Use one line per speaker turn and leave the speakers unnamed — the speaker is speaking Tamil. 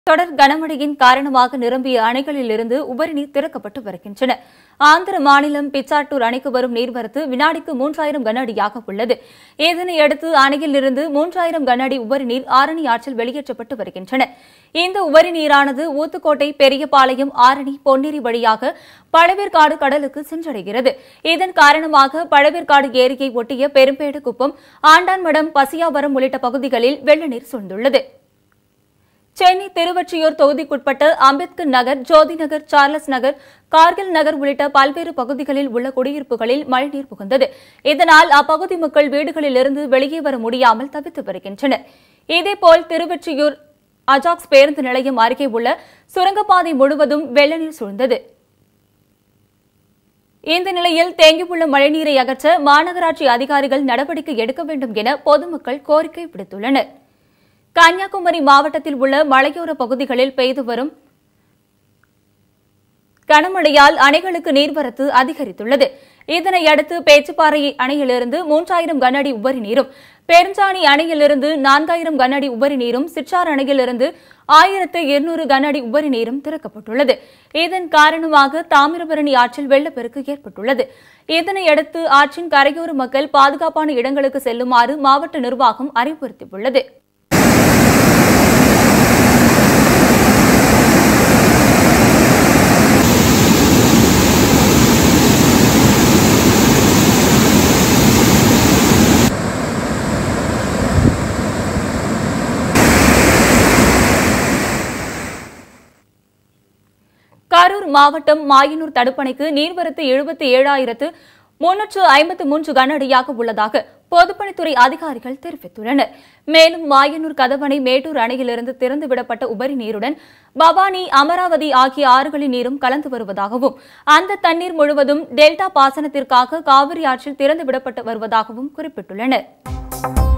தொடர் கனமழையின் காரணமாக நிரம்பிய அணைகளிலிருந்து உபரிநீர் திறக்கப்பட்டு வருகின்றன ஆந்திர மாநிலம் பிச்சாட்டூர் அணைக்கு வரும் நீர்வரத்து வினாடிக்கு மூன்றாயிரம் கன அடியாக உள்ளது இதனையடுத்து அணையிலிருந்து மூன்றாயிரம் கன அடி உபரிநீர் ஆரணி ஆற்றில் வெளியேற்றப்பட்டு வருகின்றன இந்த உபரி நீரானது ஊத்துக்கோட்டை பெரியபாளையம் ஆரணி பொன்னேரி வழியாக பழவேற்காடு கடலுக்கு சென்றடைகிறது இதன் காரணமாக பழவேற்காடு ஏரியை ஒட்டிய பெரும்பேடு குப்பம் ஆண்டான்மடம் பசியாவரம் உள்ளிட்ட பகுதிகளில் வெள்ள நீர் சூழ்ந்துள்ளது சென்னை திருவொற்றியூர் தொகுதிக்குட்பட்ட அம்பேத்கர் நகர் ஜோதி நகர் சார்லஸ் நகர் கார்கில் நகர் உள்ளிட்ட பல்வேறு பகுதிகளில் உள்ள குடியிருப்புகளில் மழைநீர் புகுந்தது இதனால் அப்பகுதி மக்கள் வீடுகளிலிருந்து வெளியே வர முடியாமல் தவித்து வருகின்றனர் இதேபோல் திருவொற்றியூர் அஜாக்ஸ் பேருந்து நிலையம் அருகே உள்ள சுரங்கப்பாதை முழுவதும் வெள்ள நீர் சூழ்ந்தது இந்த நிலையில் தேங்கியுள்ள மழைநீரை அகற்ற மாநகராட்சி அதிகாரிகள் நடவடிக்கை எடுக்க வேண்டும் என பொதுமக்கள் கோரிக்கை விடுத்துள்ளனர் கன்னியாகுமரி மாவட்டத்தில் உள்ள மலையோர பகுதிகளில் பெய்து வரும் கனமழையால் அணைகளுக்கு நீர்வரத்து அதிகரித்துள்ளது இதனையடுத்து பேச்சுப்பாறை அணையிலிருந்து மூன்றாயிரம் கன அடி உபரி நீரும் பெருஞ்சாணி அணையிலிருந்து நான்காயிரம் கன அடி உபரி நீரும் சிற்றார் அணையிலிருந்து ஆயிரத்து இருநூறு கன அடி உபரி நீரும் திறக்கப்பட்டுள்ளது இதன் காரணமாக தாமிரபரணி ஆற்றில் வெள்ளப்பெருக்கு ஏற்பட்டுள்ளது இதனையடுத்து ஆற்றின் கரையோர மக்கள் பாதுகாப்பான இடங்களுக்கு செல்லுமாறு மாவட்ட நிர்வாகம் அறிவுறுத்தியுள்ளது கரூர் மாவட்டம் மாயனூர் தடுப்பணைக்கு நீர்வரத்து எழுபத்தி ஏழாயிரத்து முன்னூற்று ஐம்பத்து மூன்று கன அடியாக உள்ளதாக பொதுப்பணித்துறை அதிகாரிகள் தெரிவித்துள்ளனர் மேலும் மாயனூர் கதவணை மேட்டூர் அணையிலிருந்து திறந்துவிடப்பட்ட உபரி நீருடன் பவானி அமராவதி ஆகிய ஆறுகளின் நீரும் கலந்து வருவதாகவும் அந்த தண்ணீர் முழுவதும் டெல்டா பாசனத்திற்காக காவிரி ஆற்றில் திறந்துவிடப்பட்டு வருவதாகவும் குறிப்பிட்டுள்ளனர்